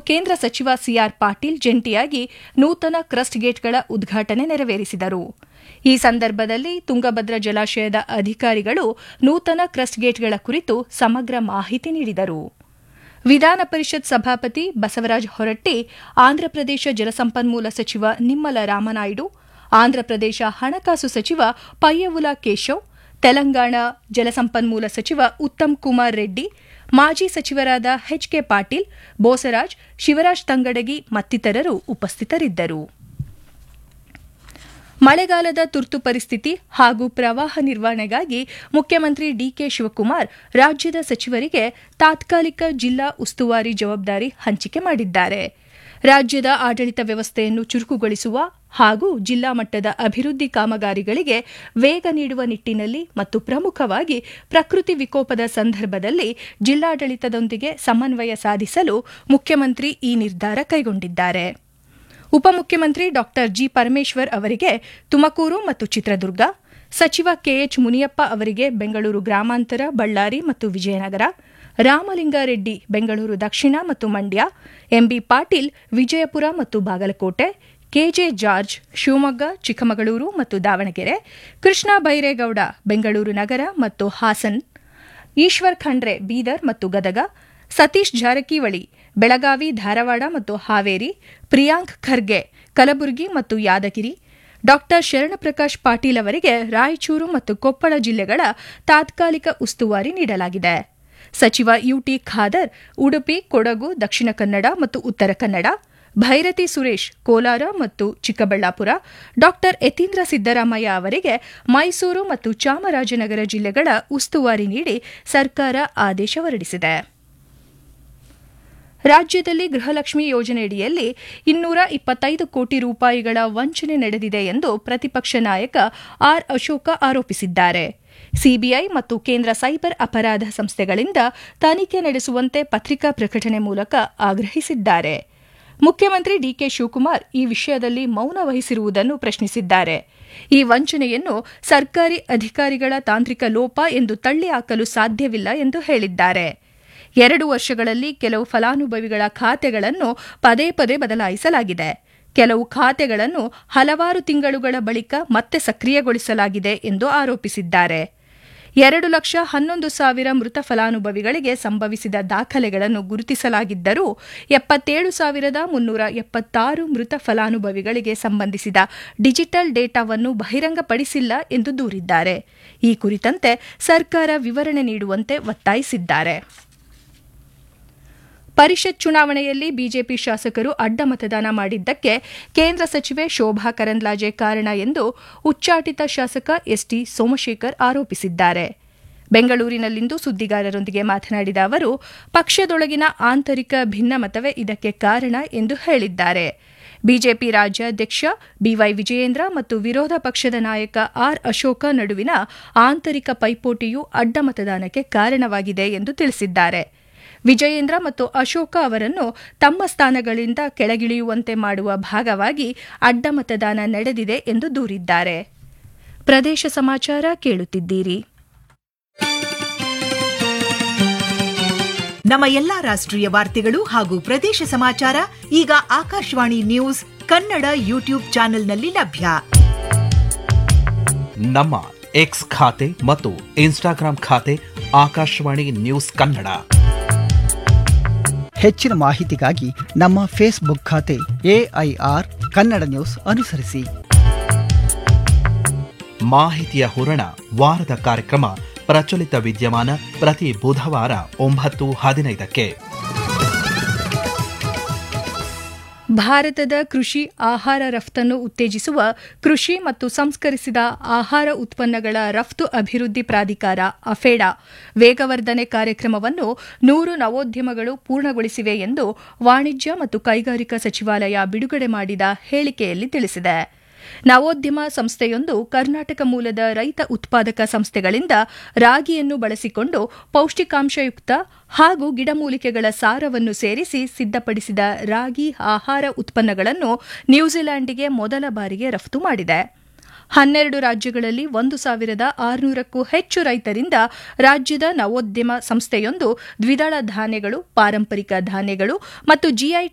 ಕೇಂದ್ರ ಸಚಿವ ಸಿಆರ್ ಪಾಟೀಲ್ ಜಂಟಿಯಾಗಿ ನೂತನ ಕ್ರಸ್ಟ್ ಗೇಟ್ಗಳ ಉದ್ಘಾಟನೆ ನೆರವೇರಿಸಿದರು ಈ ಸಂದರ್ಭದಲ್ಲಿ ತುಂಗಭದ್ರಾ ಜಲಾಶಯದ ಅಧಿಕಾರಿಗಳು ನೂತನ ಕ್ರಸ್ಟ್ ಗೇಟ್ಗಳ ಕುರಿತು ಸಮಗ್ರ ಮಾಹಿತಿ ನೀಡಿದರು ವಿಧಾನ ಪರಿಷತ್ ಸಭಾಪತಿ ಬಸವರಾಜ ಹೊರಟ್ಟಿ ಆಂಧ್ರಪ್ರದೇಶ ಜಲಸಂಪನ್ಮೂಲ ಸಚಿವ ನಿಮ್ಮಲ ರಾಮನಾಯ್ಡು ಆಂಧ್ರಪ್ರದೇಶ ಹಣಕಾಸು ಸಚಿವ ಪಯ್ಯವುಲ ಕೇಶವ್ ತೆಲಂಗಾಣ ಜಲಸಂಪನ್ಮೂಲ ಸಚಿವ ಉತ್ತಮ್ ಕುಮಾರ್ ರೆಡ್ಡಿ ಮಾಜಿ ಸಚಿವರಾದ ಎಚ್ಕೆ ಪಾಟೀಲ್ ಬೋಸರಾಜ್ ಶಿವರಾಜ್ ತಂಗಡಗಿ ಮತ್ತಿತರರು ಉಪಸ್ಥಿತರಿದ್ದರು ಮಳೆಗಾಲದ ತುರ್ತು ಪರಿಸ್ಥಿತಿ ಹಾಗೂ ಪ್ರವಾಹ ನಿರ್ವಹಣೆಗಾಗಿ ಮುಖ್ಯಮಂತ್ರಿ ಡಿಕೆ ಶಿವಕುಮಾರ್ ರಾಜ್ಯದ ಸಚಿವರಿಗೆ ತಾತ್ಕಾಲಿಕ ಜಿಲ್ಲಾ ಉಸ್ತುವಾರಿ ಜವಾಬ್ದಾರಿ ಹಂಚಿಕೆ ಮಾಡಿದ್ದಾರೆ ರಾಜ್ಯದ ಆಡಳಿತ ವ್ಯವಸ್ಥೆಯನ್ನು ಚುರುಕುಗೊಳಿಸುವ ಹಾಗೂ ಜಿಲ್ಲಾ ಮಟ್ಟದ ಅಭಿವೃದ್ಧಿ ಕಾಮಗಾರಿಗಳಿಗೆ ವೇಗ ನೀಡುವ ನಿಟ್ಟಿನಲ್ಲಿ ಮತ್ತು ಪ್ರಮುಖವಾಗಿ ಪ್ರಕೃತಿ ವಿಕೋಪದ ಸಂದರ್ಭದಲ್ಲಿ ಜಿಲ್ಲಾಡಳಿತದೊಂದಿಗೆ ಸಮನ್ವಯ ಸಾಧಿಸಲು ಮುಖ್ಯಮಂತ್ರಿ ಈ ನಿರ್ಧಾರ ಕೈಗೊಂಡಿದ್ದಾರೆ ಉಪಮುಖ್ಯಮಂತ್ರಿ ಡಾ ಜಿ ಪರಮೇಶ್ವರ್ ಅವರಿಗೆ ತುಮಕೂರು ಮತ್ತು ಚಿತ್ರದುರ್ಗ ಸಚಿವ ಕೆಎಚ್ ಮುನಿಯಪ್ಪ ಅವರಿಗೆ ಬೆಂಗಳೂರು ಗ್ರಾಮಾಂತರ ಬಳ್ಳಾರಿ ಮತ್ತು ವಿಜಯನಗರ ರಾಮಲಿಂಗಾರೆಡ್ಡಿ ಬೆಂಗಳೂರು ದಕ್ಷಿಣ ಮತ್ತು ಮಂಡ್ಯ ಎಂಬಿ ಪಾಟೀಲ್ ವಿಜಯಪುರ ಮತ್ತು ಬಾಗಲಕೋಟೆ ಕೆಜೆ ಜಾರ್ಜ್ ಶಿವಮೊಗ್ಗ ಚಿಕ್ಕಮಗಳೂರು ಮತ್ತು ದಾವಣಗೆರೆ ಕೃಷ್ಣ ಬೈರೇಗೌಡ ಬೆಂಗಳೂರು ನಗರ ಮತ್ತು ಹಾಸನ್ ಈಶ್ವರ್ ಖಂಡ್ರೆ ಬೀದರ್ ಮತ್ತು ಗದಗ ಸತೀಶ್ ಜಾರಕಿಹೊಳಿ ಬೆಳಗಾವಿ ಧಾರವಾಡ ಮತ್ತು ಹಾವೇರಿ ಪ್ರಿಯಾಂಕ್ ಖರ್ಗೆ ಕಲಬುರಗಿ ಮತ್ತು ಯಾದಗಿರಿ ಡಾ ಶರಣಪ್ರಕಾಶ್ ಪಾಟೀಲ್ ಅವರಿಗೆ ರಾಯಚೂರು ಮತ್ತು ಕೊಪ್ಪಳ ಜಿಲ್ಲೆಗಳ ತಾತ್ಕಾಲಿಕ ಉಸ್ತುವಾರಿ ನೀಡಲಾಗಿದೆ ಸಚಿವ ಯುಟಿ ಖಾದರ್ ಉಡುಪಿ ಕೊಡಗು ದಕ್ಷಿಣ ಕನ್ನಡ ಮತ್ತು ಉತ್ತರ ಕನ್ನಡ ಭೈರತಿ ಸುರೇಶ್ ಕೋಲಾರ ಮತ್ತು ಚಿಕ್ಕಬಳ್ಳಾಪುರ ಡಾ ಯತೀಂದ್ರ ಸಿದ್ದರಾಮಯ್ಯ ಅವರಿಗೆ ಮೈಸೂರು ಮತ್ತು ಚಾಮರಾಜನಗರ ಜಿಲ್ಲೆಗಳ ಉಸ್ತುವಾರಿ ನೀಡಿ ಸರ್ಕಾರ ಆದೇಶ ಹೊರಡಿಸಿದೆ ರಾಜ್ಯದಲ್ಲಿ ಗೃಹಲಕ್ಷ್ಮಿ ಯೋಜನೆಯಡಿಯಲ್ಲಿ ಇನ್ನೂರ ಇಪ್ಪತ್ತೈದು ಕೋಟಿ ರೂಪಾಯಿಗಳ ವಂಚನೆ ನಡೆದಿದೆ ಎಂದು ಪ್ರತಿಪಕ್ಷ ನಾಯಕ ಆರ್ ಅಶೋಕ ಆರೋಪಿಸಿದ್ದಾರೆ ಸಿಬಿಐ ಮತ್ತು ಕೇಂದ್ರ ಸೈಬರ್ ಅಪರಾಧ ಸಂಸ್ಥೆಗಳಿಂದ ತನಿಖೆ ನಡೆಸುವಂತೆ ಪತ್ರಿಕಾ ಪ್ರಕಟಣೆ ಮೂಲಕ ಆಗ್ರಹಿಸಿದ್ದಾರೆ ಮುಖ್ಯಮಂತ್ರಿ ಡಿಕೆ ಶಿವಕುಮಾರ್ ಈ ವಿಷಯದಲ್ಲಿ ಮೌನ ವಹಿಸಿರುವುದನ್ನು ಪ್ರಶ್ನಿಸಿದ್ದಾರೆ ಈ ವಂಚನೆಯನ್ನು ಸರ್ಕಾರಿ ಅಧಿಕಾರಿಗಳ ತಾಂತ್ರಿಕ ಲೋಪ ಎಂದು ತಳ್ಳಿ ಹಾಕಲು ಸಾಧ್ಯವಿಲ್ಲ ಎಂದು ಹೇಳಿದ್ದಾರೆ ಎರಡು ವರ್ಷಗಳಲ್ಲಿ ಕೆಲವು ಫಲಾನುಭವಿಗಳ ಖಾತೆಗಳನ್ನು ಪದೇ ಪದೇ ಬದಲಾಯಿಸಲಾಗಿದೆ ಕೆಲವು ಖಾತೆಗಳನ್ನು ಹಲವಾರು ತಿಂಗಳುಗಳ ಬಳಿಕ ಮತ್ತೆ ಸಕ್ರಿಯಗೊಳಿಸಲಾಗಿದೆ ಎಂದು ಆರೋಪಿಸಿದ್ದಾರೆ ಎರಡು ಲಕ್ಷ ಹನ್ನೊಂದು ಸಾವಿರ ಮೃತ ಫಲಾನುಭವಿಗಳಿಗೆ ಸಂಭವಿಸಿದ ದಾಖಲೆಗಳನ್ನು ಗುರುತಿಸಲಾಗಿದ್ದರೂ ಎಪ್ಪತ್ತೇಳು ಸಾವಿರದ ಮುನ್ನೂರ ಎಪ್ಪತ್ತಾರು ಮೃತ ಫಲಾನುಭವಿಗಳಿಗೆ ಸಂಬಂಧಿಸಿದ ಡಿಜಿಟಲ್ ಡೇಟಾವನ್ನು ಬಹಿರಂಗಪಡಿಸಿಲ್ಲ ಎಂದು ದೂರಿದ್ದಾರೆ ಈ ಕುರಿತಂತೆ ಸರ್ಕಾರ ವಿವರಣೆ ನೀಡುವಂತೆ ಒತ್ತಾಯಿಸಿದ್ದಾರೆ ಪರಿಷತ್ ಚುನಾವಣೆಯಲ್ಲಿ ಬಿಜೆಪಿ ಶಾಸಕರು ಅಡ್ಡ ಮತದಾನ ಮಾಡಿದ್ದಕ್ಕೆ ಕೇಂದ್ರ ಸಚಿವೆ ಶೋಭಾ ಕರಂದ್ಲಾಜೆ ಕಾರಣ ಎಂದು ಉಚ್ಚಾಟಿತ ಶಾಸಕ ಎಸ್ಟಿ ಸೋಮಶೇಖರ್ ಆರೋಪಿಸಿದ್ದಾರೆ ಬೆಂಗಳೂರಿನಲ್ಲಿಂದು ಸುದ್ದಿಗಾರರೊಂದಿಗೆ ಮಾತನಾಡಿದ ಅವರು ಪಕ್ಷದೊಳಗಿನ ಆಂತರಿಕ ಭಿನ್ನಮತವೇ ಇದಕ್ಕೆ ಕಾರಣ ಎಂದು ಹೇಳಿದ್ದಾರೆ ಬಿಜೆಪಿ ರಾಜ್ಯಾಧ್ಯಕ್ಷ ಬಿವೈ ವಿಜಯೇಂದ್ರ ಮತ್ತು ವಿರೋಧ ಪಕ್ಷದ ನಾಯಕ ಆರ್ ಅಶೋಕ ನಡುವಿನ ಆಂತರಿಕ ಪೈಪೋಟಿಯು ಅಡ್ಡ ಮತದಾನಕ್ಕೆ ಕಾರಣವಾಗಿದೆ ಎಂದು ತಿಳಿಸಿದ್ದಾರೆ ವಿಜಯೇಂದ್ರ ಮತ್ತು ಅಶೋಕ ಅವರನ್ನು ತಮ್ಮ ಸ್ಥಾನಗಳಿಂದ ಕೆಳಗಿಳಿಯುವಂತೆ ಮಾಡುವ ಭಾಗವಾಗಿ ಅಡ್ಡ ಮತದಾನ ನಡೆದಿದೆ ಎಂದು ದೂರಿದ್ದಾರೆ ಪ್ರದೇಶ ಸಮಾಚಾರ ಕೇಳುತ್ತಿದ್ದೀರಿ ನಮ್ಮ ಎಲ್ಲಾ ರಾಷ್ಟ್ರೀಯ ವಾರ್ತೆಗಳು ಹಾಗೂ ಪ್ರದೇಶ ಸಮಾಚಾರ ಈಗ ಆಕಾಶವಾಣಿ ನ್ಯೂಸ್ ಕನ್ನಡ ಯೂಟ್ಯೂಬ್ ಚಾನೆಲ್ನಲ್ಲಿ ಲಭ್ಯ ನಮ್ಮ ಎಕ್ಸ್ ಖಾತೆ ಮತ್ತು ಇನ್ಸ್ಟಾಗ್ರಾಂ ಖಾತೆ ಆಕಾಶವಾಣಿ ನ್ಯೂಸ್ ಕನ್ನಡ ಹೆಚ್ಚಿನ ಮಾಹಿತಿಗಾಗಿ ನಮ್ಮ ಫೇಸ್ಬುಕ್ ಖಾತೆ ಎಐಆರ್ ಕನ್ನಡ ನ್ಯೂಸ್ ಅನುಸರಿಸಿ ಮಾಹಿತಿಯ ಹೂರಣ ವಾರದ ಕಾರ್ಯಕ್ರಮ ಪ್ರಚಲಿತ ವಿದ್ಯಮಾನ ಪ್ರತಿ ಬುಧವಾರ ಒಂಬತ್ತು ಹದಿನೈದಕ್ಕೆ ಭಾರತದ ಕೃಷಿ ಆಹಾರ ರಫ್ತನ್ನು ಉತ್ತೇಜಿಸುವ ಕೃಷಿ ಮತ್ತು ಸಂಸ್ಕರಿಸಿದ ಆಹಾರ ಉತ್ಪನ್ನಗಳ ರಫ್ತು ಅಭಿವೃದ್ಧಿ ಪ್ರಾಧಿಕಾರ ಅಫೇಡಾ ವೇಗವರ್ಧನೆ ಕಾರ್ಯಕ್ರಮವನ್ನು ನೂರು ನವೋದ್ಯಮಗಳು ಪೂರ್ಣಗೊಳಿಸಿವೆ ಎಂದು ವಾಣಿಜ್ಯ ಮತ್ತು ಕೈಗಾರಿಕಾ ಸಚಿವಾಲಯ ಬಿಡುಗಡೆ ಮಾಡಿದ ಹೇಳಿಕೆಯಲ್ಲಿ ತಿಳಿಸಿದೆ ನವೋದ್ಯಮ ಸಂಸ್ಥೆಯೊಂದು ಕರ್ನಾಟಕ ಮೂಲದ ರೈತ ಉತ್ಪಾದಕ ಸಂಸ್ಥೆಗಳಿಂದ ರಾಗಿಯನ್ನು ಬಳಸಿಕೊಂಡು ಪೌಷ್ಟಿಕಾಂಶಯುಕ್ತ ಹಾಗೂ ಗಿಡಮೂಲಿಕೆಗಳ ಸಾರವನ್ನು ಸೇರಿಸಿ ಸಿದ್ಧಪಡಿಸಿದ ರಾಗಿ ಆಹಾರ ಉತ್ಪನ್ನಗಳನ್ನು ನ್ಯೂಜಿಲೆಂಡ್ಗೆ ಮೊದಲ ಬಾರಿಗೆ ರಫ್ತು ಮಾಡಿದೆ ಹನ್ನೆರಡು ರಾಜ್ಯಗಳಲ್ಲಿ ಒಂದು ಸಾವಿರದ ಆರುನೂರಕ್ಕೂ ಹೆಚ್ಚು ರೈತರಿಂದ ರಾಜ್ಯದ ನವೋದ್ಯಮ ಸಂಸ್ಥೆಯೊಂದು ದ್ವಿದಳ ಧಾನ್ಯಗಳು ಪಾರಂಪರಿಕ ಧಾನ್ಯಗಳು ಮತ್ತು ಜಿಐ